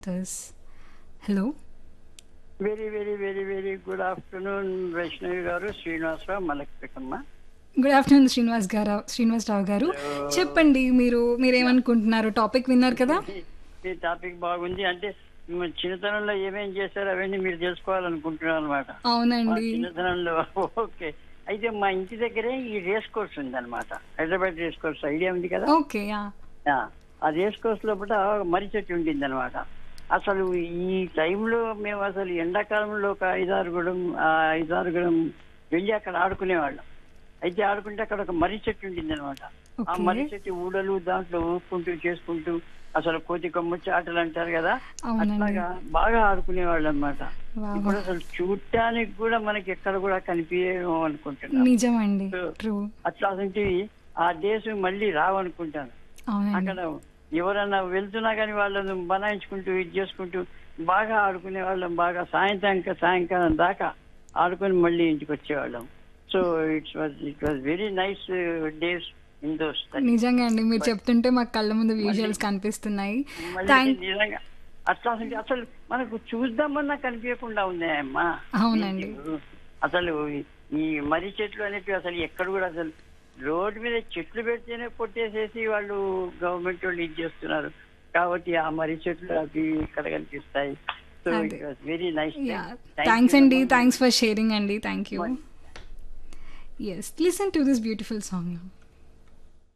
this. Hello. Very very very very good afternoon Vaishnavi garu Srinivasarao మలక్పేటమ్మ good afternoon Srinivas garu Srinivas రావు గారు చెప్పండి మీరు మీరేమనుకుంటున్నారు టాపిక్ విన్నారు కదా ఈ టాపిక్ బాగుంది అంటే మీ చిన్నతనంలో ఏమేం చేశారో అవన్నీ మీరు తెలుసుకోవాలనుకుంటున్నారు అనమాట మా అవునండి చిన్నతనంలో ఓకే అయితే మా ఇంటి దగ్గరే ఈ రేస్ కోర్స్ ఉంది అనమాట హైదరాబాద్ రేస్ కోర్స్ ఐడియా ఉంది కదా ఓకే యా ఆ, ఆ రేస్ కోర్స్ లోపల మర్రి చెట్టు ఉండింది అనమాట అసలు ఈ టైంలో మేము అసలు ఎండాకాలంలో ఒక ఐదారుగుడం ఆ, ఐదారుగుడం వెళ్ళి అక్కడ ఆడుకునేవాళ్ళం అయితే ఆడుకుంటే అక్కడ ఒక మర్రి చెట్టు ఉండింది అనమాట ఆ Okay. మర్రి చెట్టు ఊడలు దాంట్లో ఊపుకుంటూ చేసుకుంటూ అసలు కోతి కొమ్మచ్చి ఆటలు అంటారు కదా అవునండి అట్లాగా బాగా ఆడుకునేవాళ్ళు అనమాట Wow. ఇప్పుడు అసలు చూడటానికి కూడా మనకి ఎక్కడ కూడా కనిపించేమో అనుకుంటున్నాం నిజమండి ట్రూ అట్లాంటివి ఆ దేశం మళ్ళీ రావనుకుంటాను అవునండి అక్కడ ఎవరన్నా వెళ్తున్నా కానీ వాళ్ళను బనాయించుకుంటూ ఇది చేసుకుంటూ బాగా ఆడుకునే వాళ్ళం బాగా సాయంత్రం సాయంకాలం దాకా ఆడుకొని మళ్ళీ ఇంటికి వచ్చేవాళ్ళం so it's was it was very nice days in those నిజంగా అండి మీరు చెప్తుంటే మాకు కళ్ళ ముందు విజువల్స్ కనిపిస్తున్నాయి మళ్ళీ థ్యాంక్ నిజంగా అట్లా అసలు మనకు చూద్దామన్నా కనిపించకుండా ఉన్నాయమ్మా అవునండి. నీకు అసలు ఈ మర్రి చెట్లు అనేటివి అసలు ఎక్కడ కూడా అసలు రోడ్డు మీద చెట్లు పెడితేనే కొట్టేసేసి వాళ్ళు గవర్నమెంట్ వాళ్ళు ఇది చేస్తున్నారు కాబట్టి ఆ మర్రి చెట్లు అవి ఇక్కడ కనిపిస్తాయి సో అదే. It was very nice ya thanks అండి థ్యాంక్స్ ఫర్ షేరింగ్ అండి thank you yes listen to this beautiful song